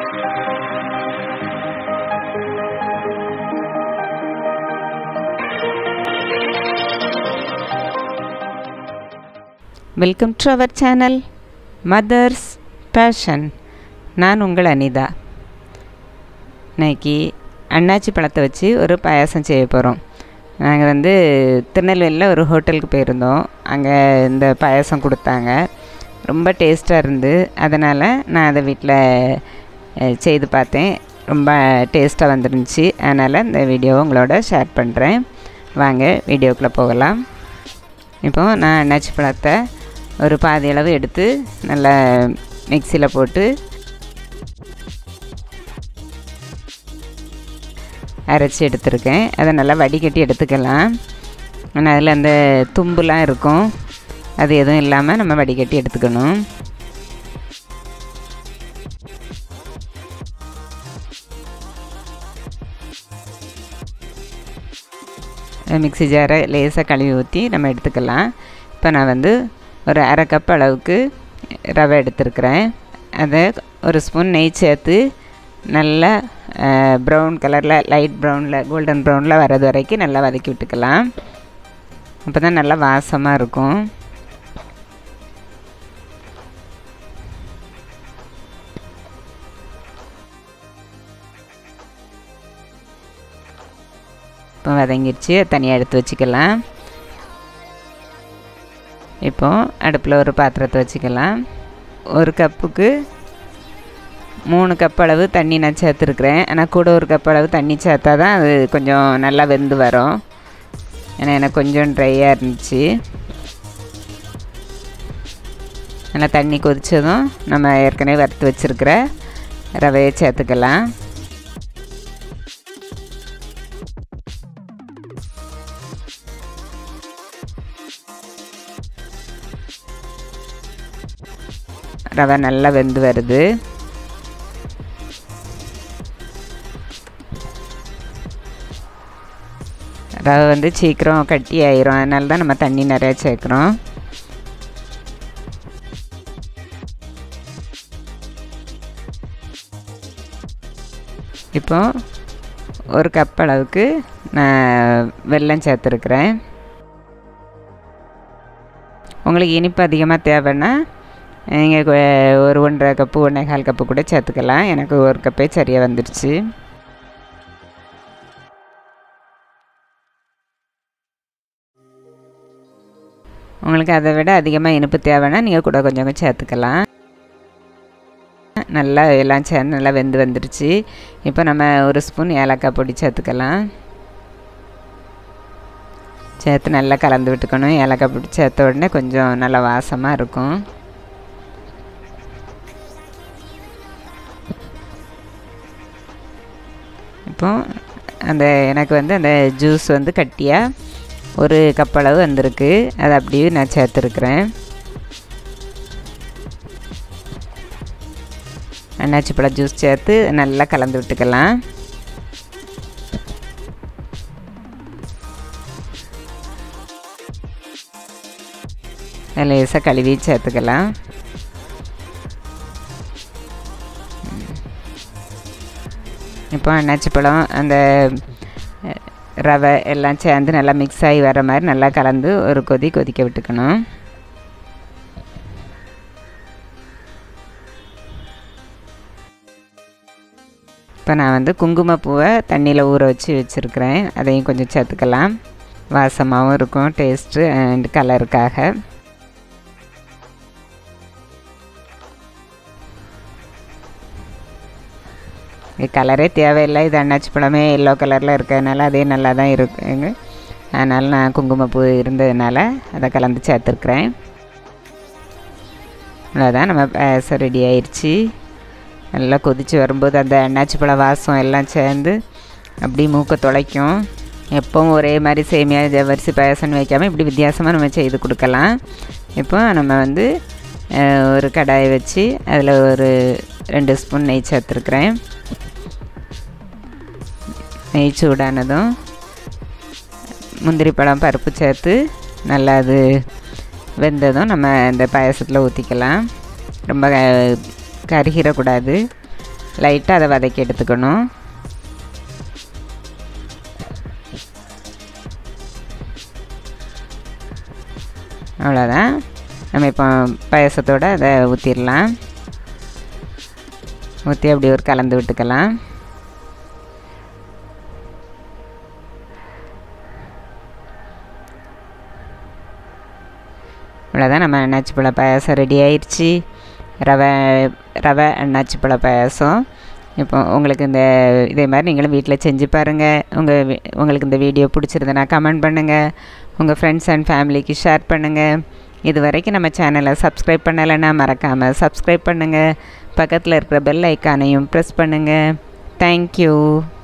welcome to our channel mothers passion நான் உங்கள் அனிதா இன்னைக்கு அண்ணாச்சி பழத்தை வச்சு ஒரு பாயாசம் செய்ய போகிறோம் நாங்கள் வந்து திருநெல்வேலியில் ஒரு ஹோட்டலுக்கு போயிருந்தோம் அங்கே இந்த பாயாசம் கொடுத்தாங்க ரொம்ப டேஸ்ட்டாக இருந்து அதனால் நான் அதை வீட்டில் செய்து பார்த்தேன் ரொம்ப டேஸ்ட்டாக வந்துருந்துச்சு அதனால் இந்த வீடியோவை உங்களோட ஷேர் பண்ணுறேன் வாங்க வீடியோக்குள்ளே போகலாம் இப்போது நான் அன்னாச்சி பழத்தை ஒரு பாதி அளவு எடுத்து நல்லா மிக்சியில் போட்டு அரைச்சி எடுத்துருக்கேன் அதை நல்லா வடிகட்டி எடுத்துக்கலாம் ஆனால் அதில் அந்த தும்புலாம் இருக்கும் அது எதுவும் இல்லாமல் நம்ம வடிகட்டி எடுத்துக்கணும் மிக்சி ஜாரை லேசாக கழுவி ஊற்றி நம்ம எடுத்துக்கலாம் இப்போ நான் வந்து ஒரு அரை கப் அளவுக்கு ரவை எடுத்துருக்கிறேன் அதை ஒரு ஸ்பூன் நெய் சேர்த்து நல்லா ப்ரௌன் கலரில் லைட் ப்ரௌனில் கோல்டன் ப்ரௌனில் வர்றது வரைக்கும் நல்லா வதக்கி விட்டுக்கலாம் அப்போ தான் நல்லா வாசமாக இருக்கும் இப்போ வதங்கிடுச்சு தனியாக எடுத்து வச்சுக்கலாம் இப்போ அடுப்பில் ஒரு பாத்திரத்தை வச்சுக்கலாம் ஒரு கப்புக்கு மூணு கப் அளவு தண்ணி நான் சேர்த்துருக்குறேன் ஆனால் கூட ஒரு கப் அளவு தண்ணி சேர்த்தா தான் அது கொஞ்சம் நல்லா வெந்து வரும் ஏன்னா எனக்கு கொஞ்சம் ட்ரையாக இருந்துச்சு நல்லா தண்ணி கொதித்ததும் நம்ம ஏற்கனவே வறுத்து வச்சுருக்கிற ரவையை சேர்த்துக்கலாம் ரவை நல்லா வெந்து வருது ரவை வந்து சீக்கிரம் கட்டி ஆயிரும் அதனால தான் நம்ம தண்ணி நிறையா சேர்க்குறோம் இப்போ ஒரு கப் அளவுக்கு நான் வெல்லம் சேர்த்துருக்குறேன் உங்களுக்கு இனிப்பு அதிகமாக தேவைன்னா நீங்கள் ஒரு ஒன்றரை கப்பு ஒன்றே கால் கப்பு கூட சேர்த்துக்கலாம் எனக்கு ஒரு கப்பே சரியாக வந்துடுச்சு உங்களுக்கு அதை விட அதிகமாக இனிப்பு தேவைன்னா நீங்கள் கூட கொஞ்சம் கொஞ்சம் சேர்த்துக்கலாம் நல்லா எல்லாம் சேர்ந்து நல்லா வெந்து வந்துடுச்சு இப்போ நம்ம ஒரு ஸ்பூன் ஏலக்காய் பொடி சேர்த்துக்கலாம் சேர்த்து நல்லா கலந்து விட்டுக்கணும் ஏலக்காய் பொடி சேர்த்த உடனே கொஞ்சம் நல்லா வாசமாக இருக்கும் இப்போ அந்த எனக்கு வந்து அந்த ஜூஸ் வந்து கட்டியாக ஒரு கப் அளவு வந்திருக்கு அதை அப்படியே நான் சேர்த்துருக்குறேன் அன்னாச்சி பழ ஜூஸ் சேர்த்து நல்லா கலந்து விட்டுக்கலாம் லேசாக கழுவி சேர்த்துக்கலாம் இப்போ அன்னாச்சி பழம் அந்த ரவை எல்லாம் சேர்ந்து நல்லா மிக்ஸ் ஆகி வர மாதிரி நல்லா கலந்து ஒரு கொதி கொதிக்க விட்டுக்கணும் இப்போ நான் வந்து குங்குமப்பூவை தண்ணியில் ஊற வச்சு வச்சுருக்கிறேன் அதையும் கொஞ்சம் சேர்த்துக்கலாம் வாசமாகவும் இருக்கும் டேஸ்ட்டு அண்ட் கலருக்காக கலரே தேவையில்லை இது அன்னாச்சி பழமே எல்லோ கலரில் இருக்கிறதுனால அதே நல்லா தான் இருக்குங்க அதனால் நான் குங்குமப்பூ இருந்ததுனால அதை கலந்து சேர்த்துருக்குறேன் அவ்வளோதான் நம்ம பாயசம் ரெடி ஆயிடுச்சு நல்லா கொதித்து வரும்போது அந்த அன்னாச்சி பழ வாசம் எல்லாம் சேர்ந்து அப்படி மூக்கை தொலைக்கும் எப்பவும் ஒரே மாதிரி சேமியா ஜவரிசி பாயசம்னு வைக்காமல் இப்படி வித்தியாசமாக நம்ம செய்து கொடுக்கலாம் இப்போ நம்ம வந்து ஒரு கடாயை வச்சு அதில் ஒரு ரெண்டு ஸ்பூன் நெய் சேர்த்துருக்குறேன் நெய் சூடானதும் முந்திரி பழம் பருப்பு சேர்த்து நல்லா அது வெந்ததும் நம்ம இந்த பாயசத்தில் ஊற்றிக்கலாம் ரொம்ப கருகிடக்கூடாது லைட்டாக அதை வதக்கி எடுத்துக்கணும் அவ்வளோதான் நம்ம இப்போ பாயசத்தோடு அதை ஊற்றிடலாம் ஊற்றி அப்படி ஒரு கலந்து விட்டுக்கலாம் அவ்வளோதான் நம்ம அன்னாச்சி பழ பாயாசம் ரெடி ஆயிடுச்சு ரவை ரவை அன்னாச்சி பழ பாயாசம் இப்போ உங்களுக்கு இந்த இதே மாதிரி நீங்களும் வீட்டில் செஞ்சு பாருங்கள் உங்கள் உங்களுக்கு இந்த வீடியோ பிடிச்சிருந்தனா கமெண்ட் பண்ணுங்கள் உங்கள் ஃப்ரெண்ட்ஸ் அண்ட் ஃபேமிலிக்கு ஷேர் பண்ணுங்கள் இது வரைக்கும் நம்ம சேனலை சப்ஸ்கிரைப் பண்ணலைன்னா மறக்காமல் சப்ஸ்கிரைப் பண்ணுங்கள் பக்கத்தில் இருக்கிற பெல் ஐக்கானையும் ப்ரெஸ் பண்ணுங்கள் தேங்க்யூ